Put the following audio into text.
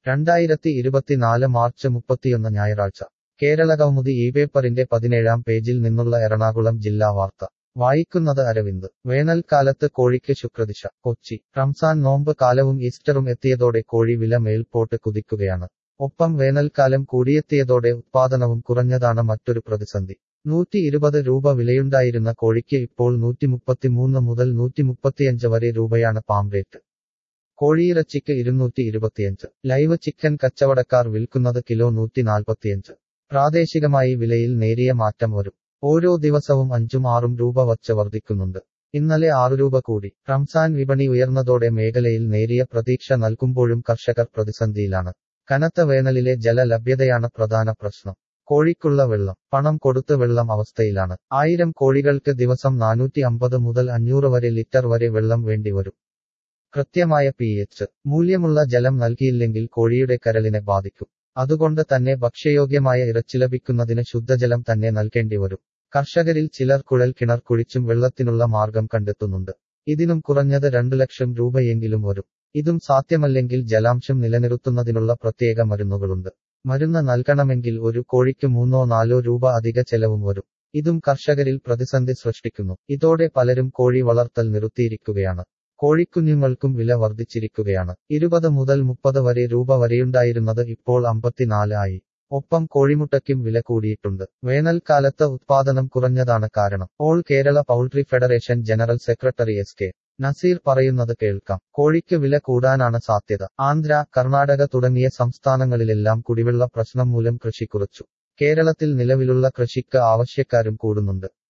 രണ്ടായിരത്തി ഇരുപത്തിനാല് മാർച്ച് മുപ്പത്തിയൊന്ന് ഞായറാഴ്ച കേരള കൗമുദി ഈ പേപ്പറിന്റെ പതിനേഴാം പേജിൽ നിന്നുള്ള എറണാകുളം ജില്ലാ വാർത്ത വായിക്കുന്നത് അരവിന്ദ് വേനൽക്കാലത്ത് കോഴിക്ക് ശുക്രദിശ കൊച്ചി റംസാൻ നോമ്പ് കാലവും ഈസ്റ്ററും എത്തിയതോടെ കോഴി വില മേൽപോട്ട് കുതിക്കുകയാണ് ഒപ്പം വേനൽക്കാലം കൂടിയെത്തിയതോടെ ഉത്പാദനവും കുറഞ്ഞതാണ് മറ്റൊരു പ്രതിസന്ധി നൂറ്റി ഇരുപത് രൂപ വിലയുണ്ടായിരുന്ന കോഴിക്ക് ഇപ്പോൾ നൂറ്റിമുപ്പത്തിമൂന്ന് മുതൽ നൂറ്റിമുപ്പത്തിയഞ്ച് വരെ രൂപയാണ് പാം റേറ്റ് കോഴിയിറച്ചിക്ക് ഇരുന്നൂറ്റി ഇരുപത്തിയഞ്ച് ലൈവ് ചിക്കൻ കച്ചവടക്കാർ വിൽക്കുന്നത് കിലോ നൂറ്റി നാൽപ്പത്തിയഞ്ച് പ്രാദേശികമായി വിലയിൽ നേരിയ മാറ്റം വരും ഓരോ ദിവസവും അഞ്ചും ആറും രൂപ വച്ച് വർദ്ധിക്കുന്നുണ്ട് ഇന്നലെ ആറു രൂപ കൂടി റംസാൻ വിപണി ഉയർന്നതോടെ മേഖലയിൽ നേരിയ പ്രതീക്ഷ നൽകുമ്പോഴും കർഷകർ പ്രതിസന്ധിയിലാണ് കനത്ത വേനലിലെ ജലലഭ്യതയാണ് പ്രധാന പ്രശ്നം കോഴിക്കുള്ള വെള്ളം പണം കൊടുത്ത് വെള്ളം അവസ്ഥയിലാണ് ആയിരം കോഴികൾക്ക് ദിവസം നാനൂറ്റി അമ്പത് മുതൽ അഞ്ഞൂറ് വരെ ലിറ്റർ വരെ വെള്ളം വേണ്ടിവരും കൃത്യമായ പി എച്ച് മൂല്യമുള്ള ജലം നൽകിയില്ലെങ്കിൽ കോഴിയുടെ കരളിനെ ബാധിക്കും അതുകൊണ്ട് തന്നെ ഭക്ഷ്യയോഗ്യമായ ഇറച്ചി ലഭിക്കുന്നതിന് ശുദ്ധജലം തന്നെ നൽകേണ്ടി വരും കർഷകരിൽ ചിലർ കുഴൽ കിണർ കുഴിച്ചും വെള്ളത്തിനുള്ള മാർഗം കണ്ടെത്തുന്നുണ്ട് ഇതിനും കുറഞ്ഞത് രണ്ടു ലക്ഷം രൂപയെങ്കിലും വരും ഇതും സാധ്യമല്ലെങ്കിൽ ജലാംശം നിലനിർത്തുന്നതിനുള്ള പ്രത്യേക മരുന്നുകളുണ്ട് മരുന്ന് നൽകണമെങ്കിൽ ഒരു കോഴിക്ക് മൂന്നോ നാലോ രൂപ അധിക ചെലവും വരും ഇതും കർഷകരിൽ പ്രതിസന്ധി സൃഷ്ടിക്കുന്നു ഇതോടെ പലരും കോഴി വളർത്തൽ നിർത്തിയിരിക്കുകയാണ് കോഴിക്കുഞ്ഞുങ്ങൾക്കും വില വർദ്ധിച്ചിരിക്കുകയാണ് ഇരുപത് മുതൽ മുപ്പത് വരെ രൂപ വരെയുണ്ടായിരുന്നത് ഇപ്പോൾ അമ്പത്തിനാല് ആയി ഒപ്പം കോഴിമുട്ടയ്ക്കും വില കൂടിയിട്ടുണ്ട് വേനൽക്കാലത്ത് ഉത്പാദനം കുറഞ്ഞതാണ് കാരണം all Kerala poultry federation general secretary S K Nazeer പറയുന്നത് കേൾക്കാം കോഴിക്ക് വില കൂടാനാണ് സാധ്യത ആന്ധ്ര കർണാടക തുടങ്ങിയ സംസ്ഥാനങ്ങളിലെല്ലാം കുടിവെള്ള പ്രശ്നം മൂലം കൃഷി കുറച്ചു കേരളത്തിൽ നിലവിലുള്ള കൃഷിക്ക് ആവശ്യക്കാരും കൂടുന്നുണ്ട്